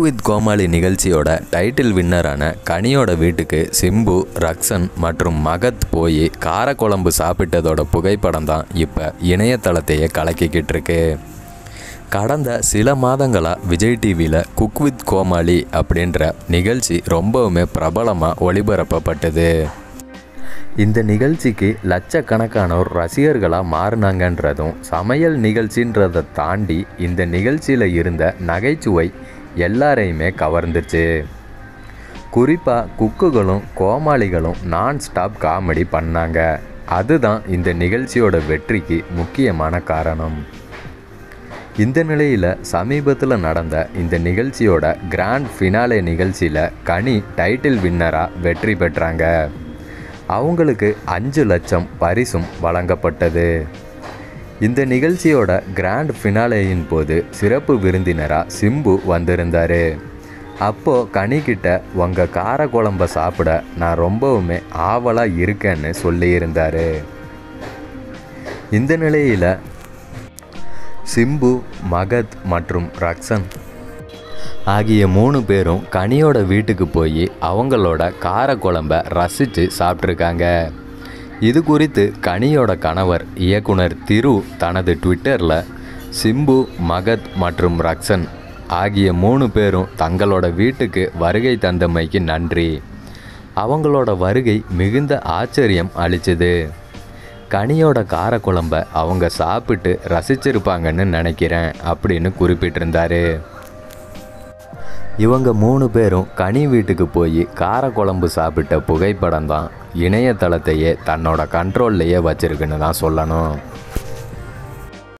with கோமாளி நிகழ்ச்சியோட title வின்னரான கனியோட வீட்டுக்கு சிம்பு ரக்ஷன் மற்றும் மகத் போய் காரக்குழம்பு சாப்பிட்டதோட புகைப்படம் தான் இப்போ இணையதளத்தையே கலக்கிக்கிட்டு இருக்கு கடந்த சில மாதங்களாக விஜய் டிவியில் குக் வித் கோமாளி அப்படின்ற நிகழ்ச்சி ரொம்பவுமே பிரபலமாக ஒளிபரப்பப்பட்டது இந்த நிகழ்ச்சிக்கு லட்சக்கணக்கானோர் ரசிகர்களாக மாறினாங்கன்றதும் சமையல் நிகழ்ச்சின்றதை தாண்டி இந்த நிகழ்ச்சியில் இருந்த நகைச்சுவை எல்லாரையுமே கவர்ந்துச்சு குறிப்பாக குக்குகளும் கோமாளிகளும் நான் ஸ்டாப் காமெடி பண்ணாங்க அதுதான் இந்த நிகழ்ச்சியோட வெற்றிக்கு முக்கியமான காரணம் இந்த நிலையில் சமீபத்தில் நடந்த இந்த நிகழ்ச்சியோட கிராண்ட் ஃபினாலே நிகழ்ச்சியில் கனி டைட்டில் வின்னராக வெற்றி பெற்றாங்க அவங்களுக்கு அஞ்சு லட்சம் பரிசும் வழங்கப்பட்டது இந்த நிகழ்ச்சியோட கிராண்ட் ஃபினாலேயின் போது சிறப்பு விருந்தினராக சிம்பு வந்திருந்தார் அப்போது கனிக்கிட்ட உங்கள் காரக்குழம்ப சாப்பிட நான் ரொம்பவுமே ஆவலாக இருக்கேன்னு சொல்லியிருந்தார் இந்த நிலையில் சிம்பு மகத் மற்றும் ரக்ஷன் ஆகிய மூணு பேரும் கனியோட வீட்டுக்கு போய் அவங்களோட காரக்குழம்ப ரசித்து சாப்பிட்ருக்காங்க இது குறித்து கனியோட கணவர் இயக்குனர் திரு தனது ட்விட்டரில் சிம்பு மகத் மற்றும் ரக்ஷன் ஆகிய மூணு பேரும் தங்களோட வீட்டுக்கு வருகை தந்தமைக்கு நன்றி அவங்களோட வருகை மிகுந்த ஆச்சரியம் அளிச்சது கனியோட காரக்குழம்ப அவங்க சாப்பிட்டு ரசிச்சிருப்பாங்கன்னு நினைக்கிறேன் அப்படின்னு குறிப்பிட்டிருந்தாரு இவங்க மூணு பேரும் கனி வீட்டுக்கு போய் காரக்குழம்பு சாப்பிட்ட புகைப்படம் தான் இணையதளத்தையே தன்னோட கண்ட்ரோல்லையே வச்சிருக்குன்னு தான் சொல்லணும்